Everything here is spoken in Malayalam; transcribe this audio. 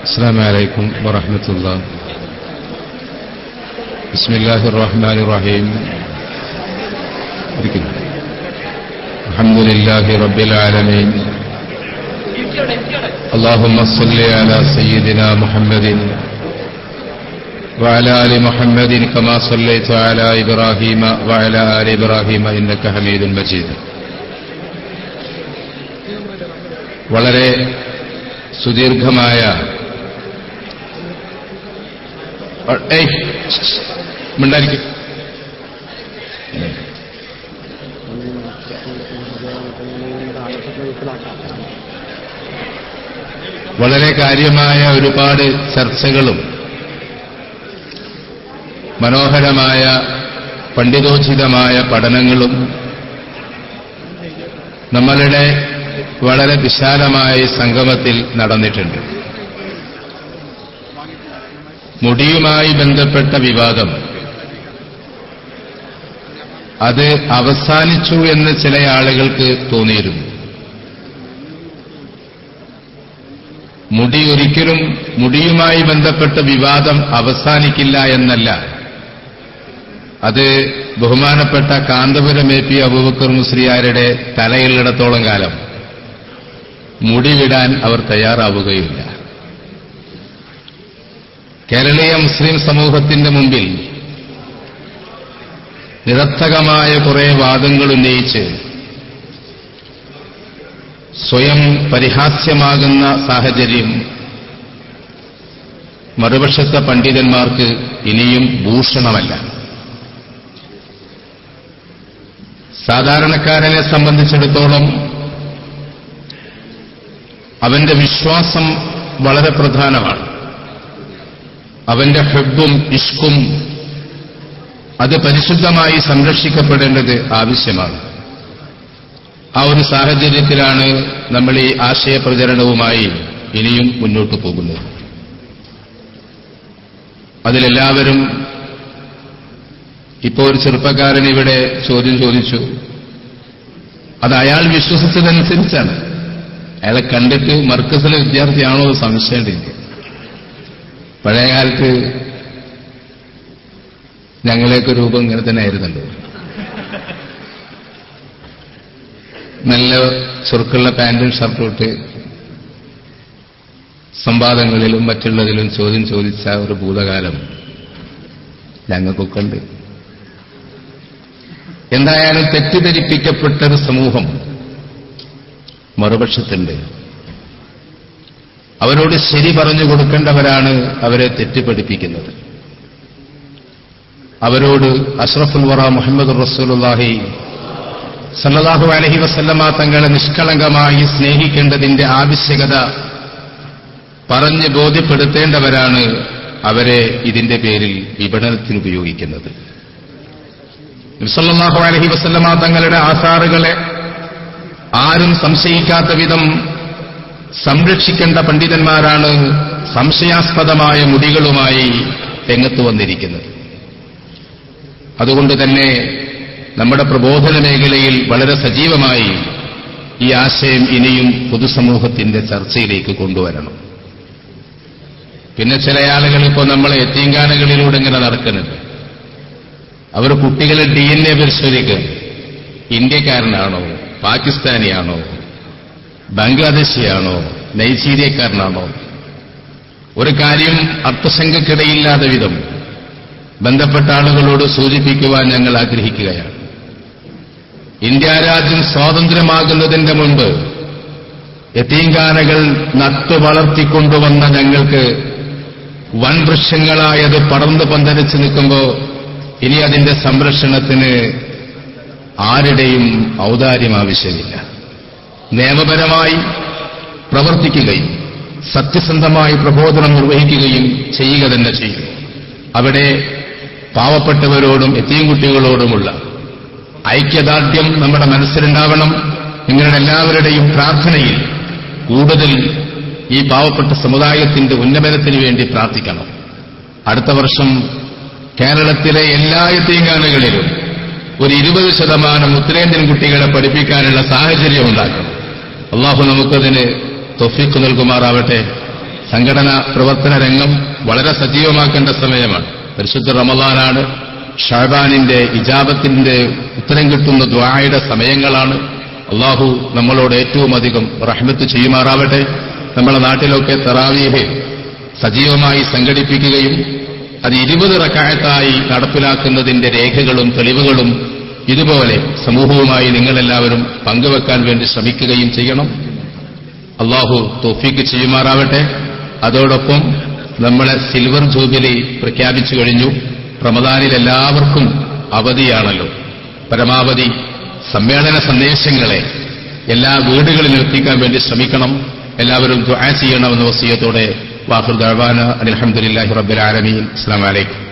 السلام عليكم ورحمة الله بسم الله الرحمن الرحيم الحمد لله رب العالمين اللهم صل على سيدنا محمد وعلى آل محمد كما صليت على إبراهيم وعلى آل إبراهيم إنك حميد مجيد വളരെ സുദീർഘമായ ഏയ് മിണ്ടായിരിക്കും വളരെ കാര്യമായ ഒരുപാട് ചർച്ചകളും മനോഹരമായ പണ്ഡിതോചിതമായ പഠനങ്ങളും നമ്മളുടെ വളരെ വിശാലമായ ഈ സംഗമത്തിൽ നടന്നിട്ടുണ്ട് മുടിയുമായി ബന്ധപ്പെട്ട വിവാദം അത് അവസാനിച്ചു എന്ന് ചില ആളുകൾക്ക് തോന്നിയിരുന്നു മുടി ഒരിക്കലും മുടിയുമായി ബന്ധപ്പെട്ട വിവാദം അവസാനിക്കില്ല എന്നല്ല അത് ബഹുമാനപ്പെട്ട കാന്തപുരം എ പി അബൂബക്കർ മുസ്ലിയാരുടെ തലയിലിടത്തോളം കാലം മുടി വിടാൻ അവർ തയ്യാറാവുകയില്ല കേരളീയ മുസ്ലിം സമൂഹത്തിന്റെ മുമ്പിൽ നിരർത്ഥകമായ കുറെ വാദങ്ങൾ ഉന്നയിച്ച് സ്വയം പരിഹാസ്യമാകുന്ന സാഹചര്യം മറുപക്ഷത്തെ പണ്ഡിതന്മാർക്ക് ഇനിയും ഭൂഷണമല്ല സാധാരണക്കാരനെ സംബന്ധിച്ചിടത്തോളം അവന്റെ വിശ്വാസം വളരെ പ്രധാനമാണ് അവന്റെ ഹെബും ഇഷ്കും അത് പരിശുദ്ധമായി സംരക്ഷിക്കപ്പെടേണ്ടത് ആവശ്യമാണ് ആ ഒരു സാഹചര്യത്തിലാണ് നമ്മൾ ഈ ആശയപ്രചരണവുമായി ഇനിയും മുന്നോട്ട് പോകുന്നത് അതിലെല്ലാവരും ഇപ്പോൾ ഒരു ചെറുപ്പക്കാരൻ ഇവിടെ ചോദ്യം ചോദിച്ചു അത് അയാൾ വിശ്വസിച്ചതനുസരിച്ചാണ് അയാളെ കണ്ടിട്ട് മർക്കസിലെ വിദ്യാർത്ഥിയാണോ സംശയമുണ്ട് പഴയകാലത്ത് ഞങ്ങളെയൊക്കെ രൂപം ഇങ്ങനെ തന്നെ ആയിരുന്നല്ലോ നല്ല ചുരുക്കുള്ള പാന്റും ഷർട്ടും ഇട്ട് സംവാദങ്ങളിലും മറ്റുള്ളതിലും ചോദ്യം ചോദിച്ച ഒരു ഭൂതകാലം ഞങ്ങൾക്കൊക്കെ ഉണ്ട് എന്തായാലും തെറ്റിദ്ധരിപ്പിക്കപ്പെട്ട ഒരു സമൂഹം മറുപക്ഷത്തുണ്ട് അവരോട് ശരി പറഞ്ഞു കൊടുക്കേണ്ടവരാണ് അവരെ തെറ്റിപ്പഠിപ്പിക്കുന്നത് അവരോട് അഷ്റഫുൽ വറ മുഹമ്മദ് റസൂലുല്ലാഹി സല്ലല്ലാഹു അലഹി വസല്ലമ തങ്ങളെ നിഷ്കളങ്കമായി സ്നേഹിക്കേണ്ടതിന്റെ ആവശ്യകത പറഞ്ഞ് ബോധ്യപ്പെടുത്തേണ്ടവരാണ് അവരെ ഇതിന്റെ പേരിൽ വിപണനത്തിന് ഉപയോഗിക്കുന്നത് സല്ലല്ലാഹു അലഹി വസല്ലമ തങ്ങളുടെ ആസാറുകളെ ആരും സംശയിക്കാത്ത വിധം സംരക്ഷിക്കേണ്ട പണ്ഡിതന്മാരാണ് സംശയാസ്പദമായ മുടികളുമായി രംഗത്ത് വന്നിരിക്കുന്നത് അതുകൊണ്ട് തന്നെ നമ്മുടെ പ്രബോധന മേഖലയിൽ വളരെ സജീവമായി ഈ ആശയം ഇനിയും പൊതുസമൂഹത്തിന്റെ ചർച്ചയിലേക്ക് കൊണ്ടുവരണം പിന്നെ ചില ആളുകൾ ഇപ്പോൾ നമ്മളെ എത്തീങ്കാനകളിലൂടെ ഇങ്ങനെ നടക്കുന്നുണ്ട് അവർ കുട്ടികളെ ഡി എൻ എ പരിശോധിക്കുക ഇന്ത്യക്കാരനാണോ പാകിസ്ഥാനിയാണോ ബംഗ്ലാദേശിയാണോ നൈജീരിയക്കാരനാണോ ഒരു കാര്യം അർത്ഥശങ്കക്കിടയില്ലാത്ത വിധം ബന്ധപ്പെട്ട ആളുകളോട് സൂചിപ്പിക്കുവാൻ ഞങ്ങൾ ആഗ്രഹിക്കുകയാണ് ഇന്ത്യ രാജ്യം സ്വാതന്ത്ര്യമാകുന്നതിന്റെ മുൻപ് യത്തീങ്കാനകൾ നട്ടു വളർത്തിക്കൊണ്ടുവന്ന ഞങ്ങൾക്ക് വൻവൃക്ഷങ്ങളായത് പടർന്നു പന്തലിച്ച് നിൽക്കുമ്പോൾ ഇനി അതിന്റെ സംരക്ഷണത്തിന് ആരുടെയും ഔദാര്യം ആവശ്യമില്ല നിയമപരമായി പ്രവർത്തിക്കുകയും സത്യസന്ധമായി പ്രബോധനം നിർവഹിക്കുകയും ചെയ്യുക തന്നെ ചെയ്യും അവിടെ പാവപ്പെട്ടവരോടും എത്തിയും കുട്ടികളോടുമുള്ള ഐക്യദാർഢ്യം നമ്മുടെ മനസ്സിലുണ്ടാവണം നിങ്ങളുടെ എല്ലാവരുടെയും പ്രാർത്ഥനയിൽ കൂടുതൽ ഈ പാവപ്പെട്ട സമുദായത്തിന്റെ ഉന്നമനത്തിന് വേണ്ടി പ്രാർത്ഥിക്കണം അടുത്ത വർഷം കേരളത്തിലെ എല്ലാ എത്തിയങ്ങാനകളിലും ഒരു ഇരുപത് ശതമാനം ഉത്തരേന്ത്യൻ കുട്ടികളെ പഠിപ്പിക്കാനുള്ള സാഹചര്യം ഉണ്ടാക്കണം അള്ളാഹു നമുക്കതിന് തൊഫീക്ക് നൽകുമാറാവട്ടെ സംഘടനാ പ്രവർത്തന രംഗം വളരെ സജീവമാക്കേണ്ട സമയമാണ് പരിശുദ്ധ റമദാനാണ് ഷാബാനിന്റെ ഇജാബത്തിന്റെ ഉത്തരം കിട്ടുന്ന ദ്വായുടെ സമയങ്ങളാണ് അള്ളാഹു നമ്മളോട് ഏറ്റവും അധികം റഹ്മത്ത് ചെയ്യുമാറാവട്ടെ നമ്മുടെ നാട്ടിലൊക്കെ തറാവീഹ് സജീവമായി സംഘടിപ്പിക്കുകയും അത് ഇരുപത് റക്കായത്തായി നടപ്പിലാക്കുന്നതിന്റെ രേഖകളും തെളിവുകളും ഇതുപോലെ സമൂഹവുമായി നിങ്ങളെല്ലാവരും പങ്കുവെക്കാൻ വേണ്ടി ശ്രമിക്കുകയും ചെയ്യണം അള്ളാഹു തോഫീക്ക് ചെയ്യുമാറാവട്ടെ അതോടൊപ്പം നമ്മളെ സിൽവർ ജൂബിലി പ്രഖ്യാപിച്ചു കഴിഞ്ഞു റമദാനിൽ എല്ലാവർക്കും അവധിയാണല്ലോ പരമാവധി സമ്മേളന സന്ദേശങ്ങളെ എല്ലാ വീടുകളിലും എത്തിക്കാൻ വേണ്ടി ശ്രമിക്കണം എല്ലാവരും ദുആ ചെയ്യണമെന്ന വസിയത്തോടെ വാഹുർ ദഅവാന അൽഹംദുലില്ലാഹി റബ്ബിൽ ആലമീൻ അസ്സലാമു അലൈക്കും